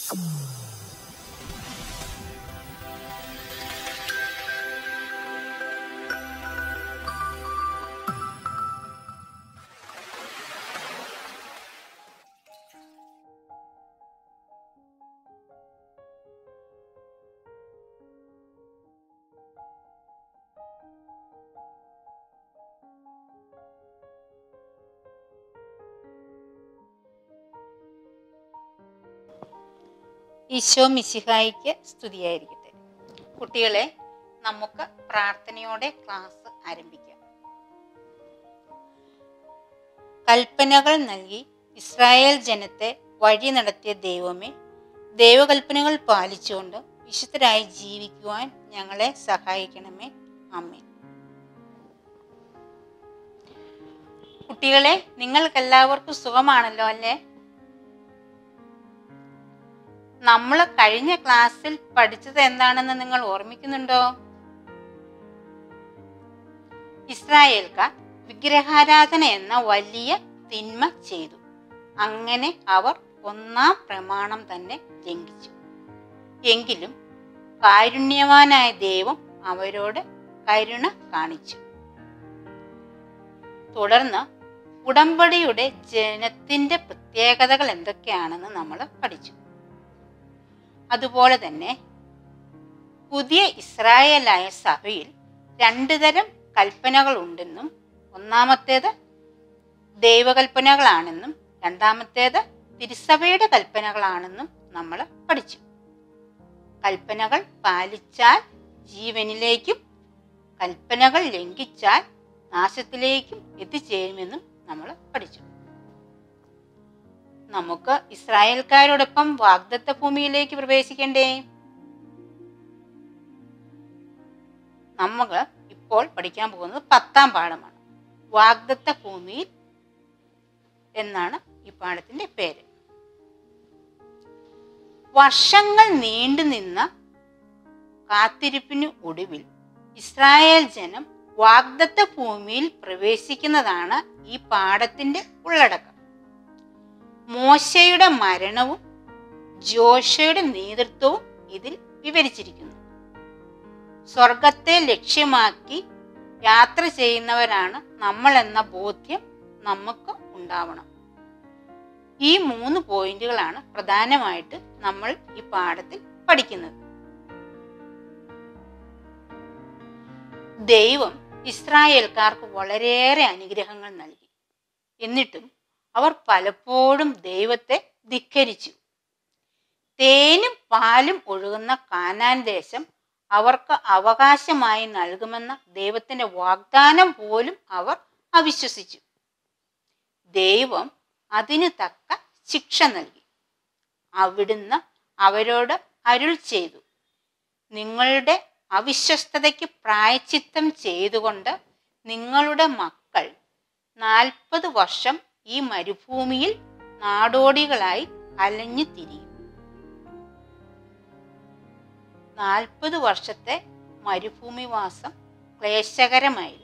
ഈശോ മിശിഹായിക്ക് സ്തുതിയായിരിക്കട്ടെ കുട്ടികളെ നമുക്ക് പ്രാർത്ഥനയോടെ ക്ലാസ് ആരംഭിക്കാം കൽപ്പനകൾ നൽകി ഇസ്രായേൽ ജനത്തെ വഴി നടത്തിയ ദൈവമേ ദൈവകൽപ്പനകൾ പാലിച്ചുകൊണ്ട് വിശുദ്ധരായി ജീവിക്കുവാൻ ഞങ്ങളെ സഹായിക്കണമേ അമ്മേ കുട്ടികളെ നിങ്ങൾക്കെല്ലാവർക്കും സുഖമാണല്ലോ അല്ലേ നമ്മൾ കഴിഞ്ഞ ക്ലാസ്സിൽ പഠിച്ചത് എന്താണെന്ന് നിങ്ങൾ ഓർമ്മിക്കുന്നുണ്ടോ ഇസ്രായേൽക്കാർ വിഗ്രഹാരാധന എന്ന വലിയ തിന്മ ചെയ്തു അങ്ങനെ അവർ ഒന്നാം പ്രമാണം തന്നെ ലംഘിച്ചു എങ്കിലും കാരുണ്യവാനായ ദൈവം അവരോട് കരുണ കാണിച്ചു തുടർന്ന് ഉടമ്പടിയുടെ ജനത്തിന്റെ പ്രത്യേകതകൾ എന്തൊക്കെയാണെന്ന് നമ്മൾ പഠിച്ചു അതുപോലെ തന്നെ പുതിയ ഇസ്രായേലായ സഭയിൽ രണ്ടു തരം കൽപ്പനകൾ ഉണ്ടെന്നും ഒന്നാമത്തേത് ദൈവകൽപ്പനകളാണെന്നും രണ്ടാമത്തേത് തിരുസഭയുടെ കൽപ്പനകളാണെന്നും നമ്മൾ പഠിച്ചു കൽപ്പനകൾ പാലിച്ചാൽ ജീവനിലേക്കും കൽപ്പനകൾ ലംഘിച്ചാൽ നാശത്തിലേക്കും എത്തിച്ചേരുമെന്നും നമ്മൾ പഠിച്ചു നമുക്ക് ഇസ്രായേൽക്കാരോടൊപ്പം വാഗ്ദത്ത ഭൂമിയിലേക്ക് പ്രവേശിക്കണ്ടേ നമുക്ക് ഇപ്പോൾ പഠിക്കാൻ പോകുന്നത് പത്താം പാഠമാണ് വാഗ്ദത്ത ഭൂമിയിൽ എന്നാണ് ഈ പാഠത്തിന്റെ പേര് വർഷങ്ങൾ നീണ്ടു നിന്ന കാത്തിരിപ്പിന് ഒടുവിൽ ഇസ്രായേൽ ജനം വാഗ്ദത്ത ഭൂമിയിൽ പ്രവേശിക്കുന്നതാണ് ഈ പാഠത്തിന്റെ ഉള്ളടക്കം മോശയുടെ മരണവും ജോഷയുടെ നേതൃത്വവും ഇതിൽ വിവരിച്ചിരിക്കുന്നു സ്വർഗത്തെ ലക്ഷ്യമാക്കി യാത്ര ചെയ്യുന്നവരാണ് നമ്മൾ എന്ന ബോധ്യം നമുക്ക് ഉണ്ടാവണം ഈ മൂന്ന് പോയിന്റുകളാണ് പ്രധാനമായിട്ട് നമ്മൾ ഈ പാഠത്തിൽ പഠിക്കുന്നത് ദൈവം ഇസ്രായേൽക്കാർക്ക് വളരെയേറെ അനുഗ്രഹങ്ങൾ നൽകി എന്നിട്ടും അവർ പലപ്പോഴും ദൈവത്തെ ധിക്കരിച്ചു തേനും പാലും ഒഴുകുന്ന കാനാൻ ദേശം അവർക്ക് അവകാശമായി നൽകുമെന്ന ദൈവത്തിന്റെ വാഗ്ദാനം പോലും അവർ അവിശ്വസിച്ചു ദൈവം അതിന് തക്ക ശിക്ഷ നൽകി അവിടുന്ന് അവരോട് അരുൾ ചെയ്തു നിങ്ങളുടെ അവിശ്വസ്തതയ്ക്ക് പ്രായച്ചിത്തം ചെയ്തുകൊണ്ട് നിങ്ങളുടെ മക്കൾ നാൽപ്പത് വർഷം ഈ മരുഭൂമിയിൽ നാടോടികളായി അലഞ്ഞു തിരിയും നാൽപ്പത് വർഷത്തെ മരുഭൂമിവാസം ക്ലേശകരമായിരുന്നു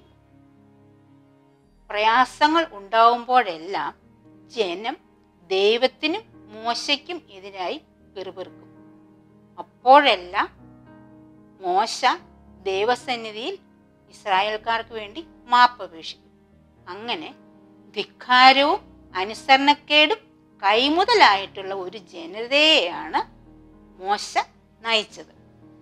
പ്രയാസങ്ങൾ ഉണ്ടാവുമ്പോഴെല്ലാം ജനം ദൈവത്തിനും മോശയ്ക്കും എതിരായി പിറുപിറുക്കും അപ്പോഴെല്ലാം മോശ ദൈവസന്നിധിയിൽ ഇസ്രായേൽക്കാർക്ക് വേണ്ടി മാപ്പപേക്ഷിക്കും അങ്ങനെ ധിക്കാരവും അനുസരണക്കേടും കൈമുതലായിട്ടുള്ള ഒരു ജനതയെയാണ് മോശ നയിച്ചത്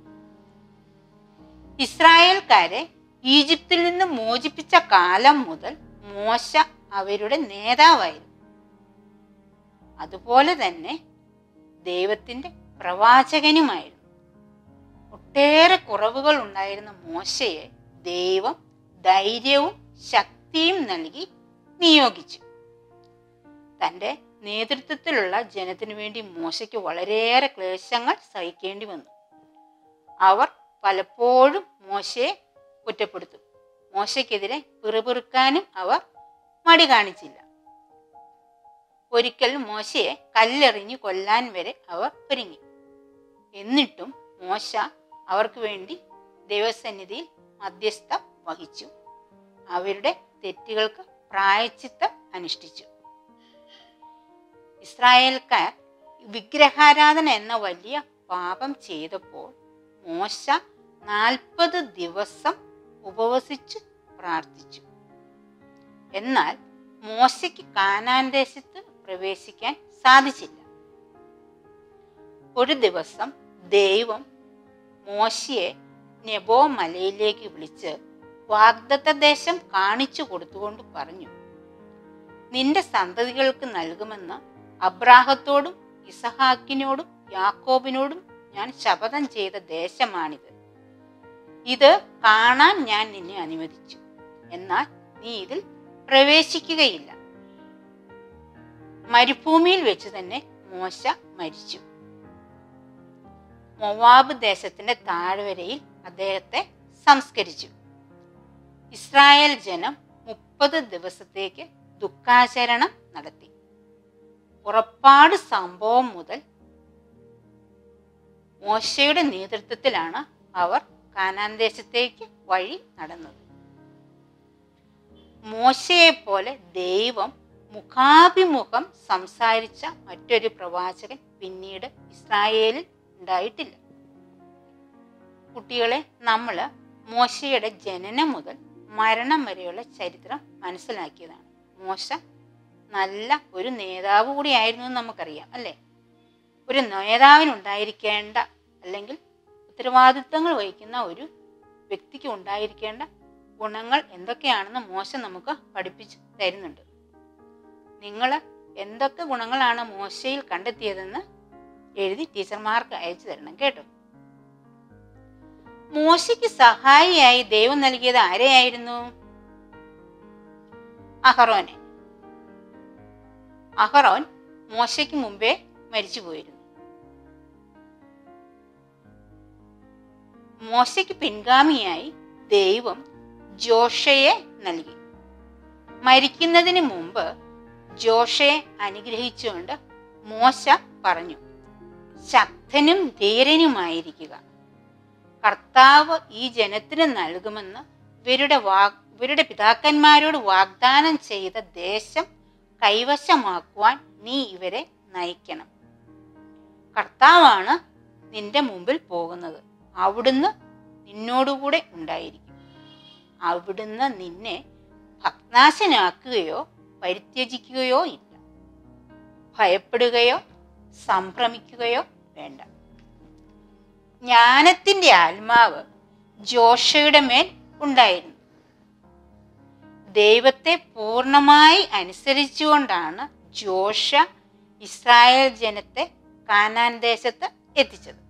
ഇസ്രായേൽക്കാരെ ഈജിപ്തിൽ നിന്ന് മോചിപ്പിച്ച കാലം മുതൽ മോശ അവരുടെ നേതാവായിരുന്നു അതുപോലെ തന്നെ ദൈവത്തിന്റെ പ്രവാചകനുമായിരുന്നു ഒട്ടേറെ കുറവുകൾ ഉണ്ടായിരുന്ന മോശയെ ദൈവം ധൈര്യവും ശക്തിയും നൽകി നിയോഗിച്ചു തൻ്റെ നേതൃത്വത്തിലുള്ള ജനത്തിനു വേണ്ടി മോശയ്ക്ക് വളരെയേറെ ക്ലേശങ്ങൾ സഹിക്കേണ്ടി വന്നു അവർ പലപ്പോഴും മോശയെ കുറ്റപ്പെടുത്തും മോശയ്ക്കെതിരെ പിറുപിറുക്കാനും അവർ മടി കാണിച്ചില്ല ഒരിക്കൽ മോശയെ കല്ലെറിഞ്ഞു കൊല്ലാൻ വരെ അവർ ഒരുങ്ങി എന്നിട്ടും മോശ അവർക്ക് വേണ്ടി ദൈവസന്നിധിയിൽ മധ്യസ്ഥ വഹിച്ചു അവരുടെ തെറ്റുകൾക്ക് പ്രായച്ചിത്തം അനുഷ്ഠിച്ചു ഇസ്രായേൽക്കാർ വിഗ്രഹാരാധന എന്ന വലിയ പാപം ചെയ്തപ്പോൾ മോശ നാൽപ്പത് ദിവസം ഉപവസിച്ച് പ്രാർത്ഥിച്ചു എന്നാൽ മോശയ്ക്ക് കാനാൻ ദേശത്ത് പ്രവേശിക്കാൻ സാധിച്ചില്ല ഒരു ദിവസം ദൈവം മോശയെ നെബോ മലയിലേക്ക് വിളിച്ച് വാഗ്ദത്ത ദേശം കാണിച്ചു കൊടുത്തുകൊണ്ട് പറഞ്ഞു നിന്റെ സന്തതികൾക്ക് നൽകുമെന്ന് അബ്രാഹത്തോടും ഇസഹാക്കിനോടും യാക്കോബിനോടും ഞാൻ ശപഥം ചെയ്ത ദേശമാണിത് ഇത് കാണാൻ ഞാൻ നിന്നെ അനുവദിച്ചു എന്നാൽ നീ ഇതിൽ പ്രവേശിക്കുകയില്ല മരുഭൂമിയിൽ വെച്ച് തന്നെ മോശ മരിച്ചു മൊവാബ് ദേശത്തിന്റെ താഴ്വരയിൽ അദ്ദേഹത്തെ സംസ്കരിച്ചു ഇസ്രായേൽ ജനം മുപ്പത് ദിവസത്തേക്ക് ദുഃഖാചരണം നടത്തി പുറപ്പാട് സംഭവം മുതൽ മോശയുടെ നേതൃത്വത്തിലാണ് അവർ കാനാൻ ദേശത്തേക്ക് വഴി നടന്നത് മോശയെ പോലെ ദൈവം മുഖാഭിമുഖം സംസാരിച്ച മറ്റൊരു പ്രവാചകൻ പിന്നീട് ഇസ്രായേലിൽ ഉണ്ടായിട്ടില്ല കുട്ടികളെ നമ്മൾ മോശയുടെ ജനനം മുതൽ മരണം വരെയുള്ള ചരിത്രം മനസ്സിലാക്കിയതാണ് മോശ നല്ല ഒരു നേതാവ് കൂടിയായിരുന്നു എന്ന് നമുക്കറിയാം അല്ലേ ഒരു നേതാവിനുണ്ടായിരിക്കേണ്ട അല്ലെങ്കിൽ ഉത്തരവാദിത്തങ്ങൾ വഹിക്കുന്ന ഒരു വ്യക്തിക്ക് ഉണ്ടായിരിക്കേണ്ട ഗുണങ്ങൾ എന്തൊക്കെയാണെന്ന് മോശ നമുക്ക് പഠിപ്പിച്ച് തരുന്നുണ്ട് നിങ്ങൾ എന്തൊക്കെ ഗുണങ്ങളാണ് മോശയിൽ കണ്ടെത്തിയതെന്ന് എഴുതി ടീച്ചർമാർക്ക് അയച്ചു തരണം കേട്ടോ മോശയ്ക്ക് സഹായിയായി ദൈവം നൽകിയത് ആരെയായിരുന്നു അഹറോനെ അഹറോൻ മോശയ്ക്ക് മുമ്പേ മരിച്ചുപോയിരുന്നു മോശയ്ക്ക് പിൻഗാമിയായി ദൈവം ജോഷയെ നൽകി മരിക്കുന്നതിന് മുമ്പ് ജോഷയെ അനുഗ്രഹിച്ചുകൊണ്ട് മോശ പറഞ്ഞു ശക്തനും ധീരനുമായിരിക്കുക കർത്താവ് ഈ ജനത്തിന് നൽകുമെന്ന് ഇവരുടെ വാ ഇവരുടെ പിതാക്കന്മാരോട് വാഗ്ദാനം ചെയ്ത ദേശം കൈവശമാക്കുവാൻ നീ ഇവരെ നയിക്കണം കർത്താവാണ് നിന്റെ മുമ്പിൽ പോകുന്നത് അവിടുന്ന് നിന്നോടുകൂടെ ഉണ്ടായിരിക്കും അവിടുന്ന് നിന്നെ ഭഗ്നാശനാക്കുകയോ പരിത്യജിക്കുകയോ ഇല്ല ഭയപ്പെടുകയോ സംഭ്രമിക്കുകയോ വേണ്ട ജ്ഞാനത്തിന്റെ ആത്മാവ് ജോഷയുടെ മേൽ ഉണ്ടായിരുന്നു ദൈവത്തെ പൂർണ്ണമായി അനുസരിച്ചുകൊണ്ടാണ് ജോഷ ഇസ്രായേൽ ജനത്തെ കാനാൻ ദേശത്ത് എത്തിച്ചത്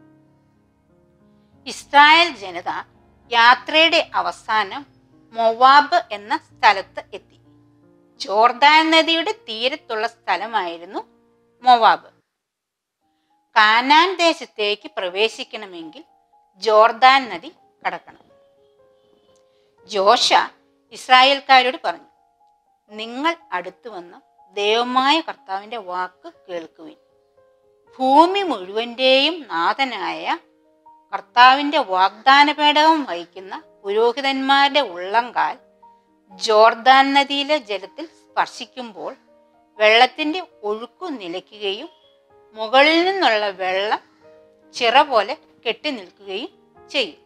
ഇസ്രായേൽ ജനത യാത്രയുടെ അവസാനം മൊവാബ് എന്ന സ്ഥലത്ത് എത്തി ജോർദാൻ നദിയുടെ തീരത്തുള്ള സ്ഥലമായിരുന്നു മൊവാബ് കാനാൻ ദേശത്തേക്ക് പ്രവേശിക്കണമെങ്കിൽ ജോർദാൻ നദി കടക്കണം ജോഷ ഇസ്രായേൽക്കാരോട് പറഞ്ഞു നിങ്ങൾ അടുത്തു വന്ന് ദൈവമായ കർത്താവിൻ്റെ വാക്ക് കേൾക്കുവിൻ ഭൂമി മുഴുവൻ്റെയും നാഥനായ കർത്താവിൻ്റെ വാഗ്ദാന പേടകം വഹിക്കുന്ന പുരോഹിതന്മാരുടെ ഉള്ളംകാൽ ജോർദാൻ നദിയിലെ ജലത്തിൽ സ്പർശിക്കുമ്പോൾ വെള്ളത്തിൻ്റെ ഒഴുക്കു നിലയ്ക്കുകയും മുകളിൽ നിന്നുള്ള വെള്ളം ചിറ പോലെ കെട്ടി നിൽക്കുകയും ചെയ്യും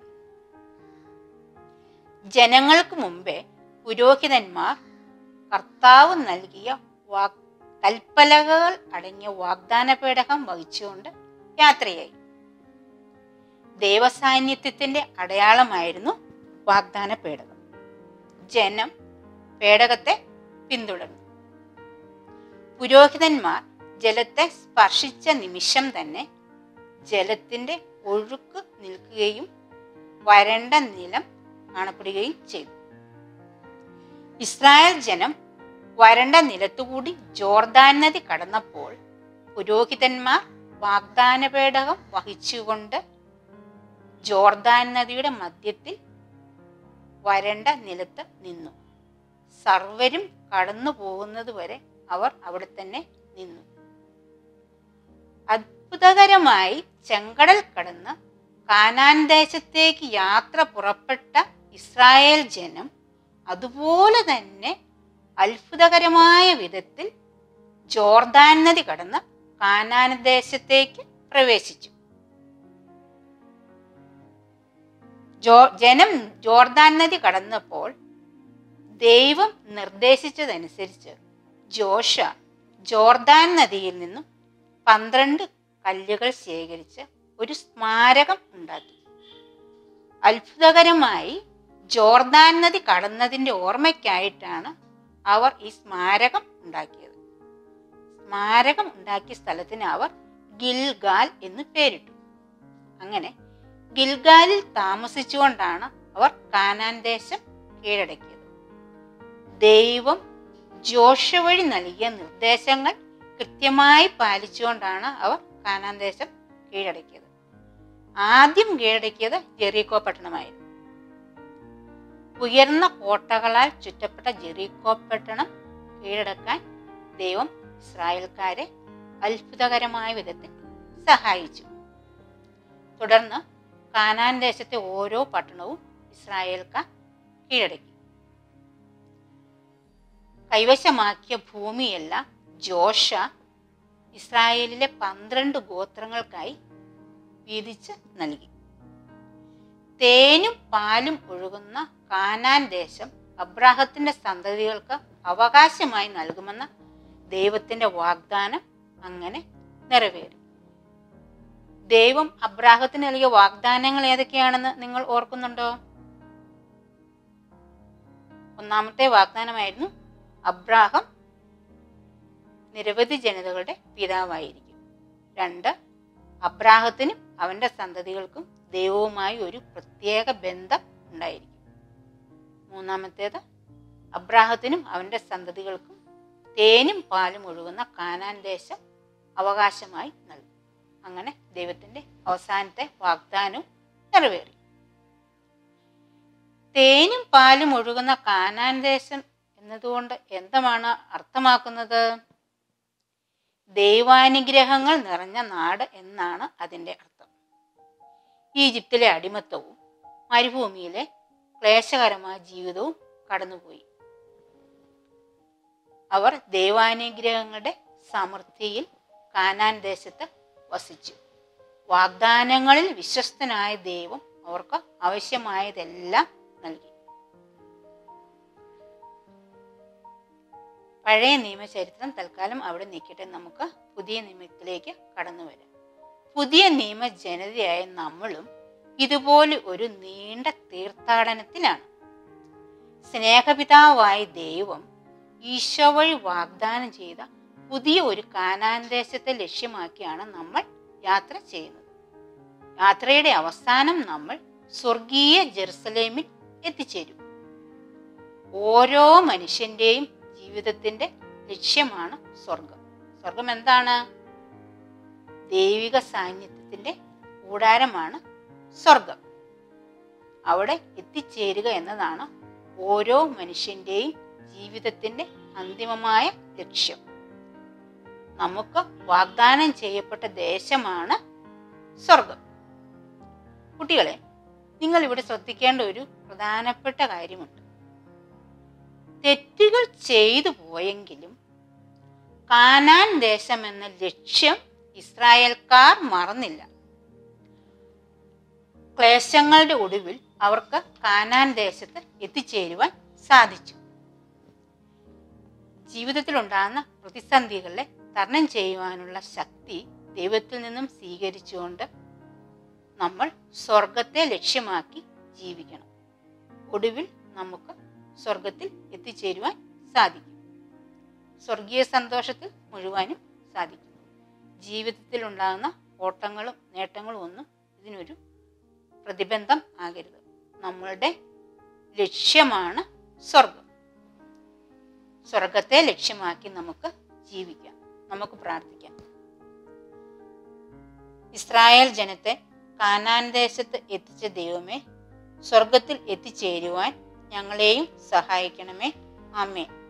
ജനങ്ങൾക്ക് മുമ്പേ പുരോഹിതന്മാർ കർത്താവ് നൽകിയ വാക് കൽപ്പലകകൾ അടങ്ങിയ വാഗ്ദാന പേടകം വഹിച്ചുകൊണ്ട് യാത്രയായി ദേവസാന്നിധ്യത്തിന്റെ അടയാളമായിരുന്നു വാഗ്ദാന പേടകം ജനം പേടകത്തെ പിന്തുടർന്നു പുരോഹിതന്മാർ ജലത്തെ സ്പർശിച്ച നിമിഷം തന്നെ ജലത്തിന്റെ ഒഴുക്ക് നിൽക്കുകയും വരണ്ട നിലം കാണപ്പെടുകയും ചെയ്തു ഇസ്രായേൽ ജനം വരണ്ട നിലത്തുകൂടി ജോർദാൻ നദി കടന്നപ്പോൾ പുരോഹിതന്മാർ വാഗ്ദാന പേടകം വഹിച്ചുകൊണ്ട് ജോർദാൻ നദിയുടെ മധ്യത്തിൽ വരണ്ട നിലത്ത് നിന്നു സർവരും കടന്നു പോകുന്നത് വരെ അവർ അവിടെ തന്നെ നിന്നു അത്ഭുതകരമായി ചെങ്കടൽ കടന്ന് കാനാൻ ദേശത്തേക്ക് യാത്ര പുറപ്പെട്ട ഇസ്രായേൽ ജനം അതുപോലെ തന്നെ അത്ഭുതകരമായ വിധത്തിൽ ജോർദാൻ നദി കടന്ന് കാനാൻ ദേശത്തേക്ക് പ്രവേശിച്ചു ജോ ജനം ജോർദാൻ നദി കടന്നപ്പോൾ ദൈവം നിർദ്ദേശിച്ചതനുസരിച്ച് ജോഷ ജോർദാൻ നദിയിൽ നിന്നും പന്ത്രണ്ട് കല്ലുകൾ ശേഖരിച്ച് ഒരു സ്മാരകം ഉണ്ടാക്കി അത്ഭുതകരമായി ജോർദാൻ നദി കടന്നതിൻ്റെ ഓർമ്മയ്ക്കായിട്ടാണ് അവർ ഈ സ്മാരകം ഉണ്ടാക്കിയത് സ്മാരകം ഉണ്ടാക്കിയ സ്ഥലത്തിന് അവർ ഗിൽഗാൽ എന്ന് പേരിട്ടു അങ്ങനെ ഗിൽഗാലിൽ താമസിച്ചുകൊണ്ടാണ് അവർ കാനാൻ ദേശം കീഴടക്കിയത് ദൈവം ജോഷ വഴി നൽകിയ നിർദ്ദേശങ്ങൾ കൃത്യമായി പാലിച്ചുകൊണ്ടാണ് അവർ കാനാൻ ദേശം കീഴടക്കിയത് ആദ്യം കീഴടക്കിയത് ജെറീക്കോ പട്ടണമായിരുന്നു ഉയർന്ന കോട്ടകളാൽ ചുറ്റപ്പെട്ട ജെറീക്കോ പട്ടണം കീഴടക്കാൻ ദൈവം ഇസ്രായേൽക്കാരെ അത്ഭുതകരമായ വിധത്തിൽ സഹായിച്ചു തുടർന്ന് കാനാൻ ദേശത്തെ ഓരോ പട്ടണവും ഇസ്രായേൽക്കാർ കീഴടക്കി കൈവശമാക്കിയ ഭൂമിയെല്ലാം ജോഷ ഇസ്രായേലിലെ പന്ത്രണ്ട് ഗോത്രങ്ങൾക്കായി വീതിച്ച് നൽകി തേനും പാലും ഒഴുകുന്ന കാനാൻ ദേശം അബ്രാഹത്തിന്റെ സന്തതികൾക്ക് അവകാശമായി നൽകുമെന്ന ദൈവത്തിന്റെ വാഗ്ദാനം അങ്ങനെ നിറവേറി ദൈവം അബ്രാഹത്തിന് നൽകിയ വാഗ്ദാനങ്ങൾ ഏതൊക്കെയാണെന്ന് നിങ്ങൾ ഓർക്കുന്നുണ്ടോ ഒന്നാമത്തെ വാഗ്ദാനമായിരുന്നു അബ്രാഹം നിരവധി ജനതകളുടെ പിതാവായിരിക്കും രണ്ട് അബ്രാഹത്തിനും അവന്റെ സന്തതികൾക്കും ദൈവവുമായി ഒരു പ്രത്യേക ബന്ധം ഉണ്ടായിരിക്കും മൂന്നാമത്തേത് അബ്രാഹത്തിനും അവന്റെ സന്തതികൾക്കും തേനും പാലും ഒഴുകുന്ന കാനാൻ ദേശം അവകാശമായി നൽകും അങ്ങനെ ദൈവത്തിന്റെ അവസാനത്തെ വാഗ്ദാനവും നിറവേറി തേനും പാലും ഒഴുകുന്ന കാനാൻ ദേശം എന്നതുകൊണ്ട് എന്താണ് അർത്ഥമാക്കുന്നത് ദൈവാനുഗ്രഹങ്ങൾ നിറഞ്ഞ നാട് എന്നാണ് അതിൻ്റെ അർത്ഥം ഈജിപ്തിലെ അടിമത്തവും മരുഭൂമിയിലെ ക്ലേശകരമായ ജീവിതവും കടന്നുപോയി അവർ ദൈവാനുഗ്രഹങ്ങളുടെ സമൃദ്ധിയിൽ കാനാൻ ദേശത്ത് വസിച്ചു വാഗ്ദാനങ്ങളിൽ വിശ്വസ്തനായ ദൈവം അവർക്ക് ആവശ്യമായതെല്ലാം നൽകി പഴയ നിയമചരിത്രം തൽക്കാലം അവിടെ നിൽക്കട്ടെ നമുക്ക് പുതിയ നിയമത്തിലേക്ക് കടന്നു വരാം പുതിയ നിയമ ജനതയായ നമ്മളും ഇതുപോലെ ഒരു നീണ്ട തീർത്ഥാടനത്തിലാണ് സ്നേഹപിതാവായ ദൈവം ഈശോ വഴി വാഗ്ദാനം ചെയ്ത പുതിയ ഒരു കാനാൻ ദേശത്തെ ലക്ഷ്യമാക്കിയാണ് നമ്മൾ യാത്ര ചെയ്യുന്നത് യാത്രയുടെ അവസാനം നമ്മൾ സ്വർഗീയ ജെറുസലേമിൽ എത്തിച്ചേരും ഓരോ മനുഷ്യന്റെയും ജീവിതത്തിന്റെ ലക്ഷ്യമാണ് സ്വർഗം സ്വർഗം എന്താണ് ദൈവിക സാന്നിധ്യത്തിന്റെ കൂടാരമാണ് സ്വർഗം അവിടെ എത്തിച്ചേരുക എന്നതാണ് ഓരോ മനുഷ്യന്റെയും ജീവിതത്തിന്റെ അന്തിമമായ ലക്ഷ്യം നമുക്ക് വാഗ്ദാനം ചെയ്യപ്പെട്ട ദേശമാണ് സ്വർഗം കുട്ടികളെ നിങ്ങൾ ഇവിടെ ശ്രദ്ധിക്കേണ്ട ഒരു പ്രധാനപ്പെട്ട കാര്യമുണ്ട് തെറ്റുകൾ ചെയ്തു പോയെങ്കിലും കാനാൻ ദേശം എന്ന ലക്ഷ്യം ഇസ്രായേൽക്കാർ മറന്നില്ല ക്ലേശങ്ങളുടെ ഒടുവിൽ അവർക്ക് കാനാൻ ദേശത്ത് എത്തിച്ചേരുവാൻ സാധിച്ചു ജീവിതത്തിലുണ്ടാകുന്ന പ്രതിസന്ധികളെ തരണം ചെയ്യുവാനുള്ള ശക്തി ദൈവത്തിൽ നിന്നും സ്വീകരിച്ചുകൊണ്ട് നമ്മൾ സ്വർഗത്തെ ലക്ഷ്യമാക്കി ജീവിക്കണം ഒടുവിൽ നമുക്ക് സ്വർഗത്തിൽ എത്തിച്ചേരുവാൻ സാധിക്കും സ്വർഗീയ സന്തോഷത്തിൽ മുഴുവാനും സാധിക്കും ജീവിതത്തിൽ ഉണ്ടാകുന്ന ഓട്ടങ്ങളും നേട്ടങ്ങളും ഒന്നും ഇതിനൊരു പ്രതിബന്ധം ആകരുത് നമ്മളുടെ ലക്ഷ്യമാണ് സ്വർഗം സ്വർഗത്തെ ലക്ഷ്യമാക്കി നമുക്ക് ജീവിക്കാം നമുക്ക് പ്രാർത്ഥിക്കാം ഇസ്രായേൽ ജനത്തെ കാനാൻ ദേശത്ത് എത്തിച്ച ദൈവമേ സ്വർഗത്തിൽ എത്തിച്ചേരുവാൻ ഞങ്ങളെയും സഹായിക്കണമേ ആമേ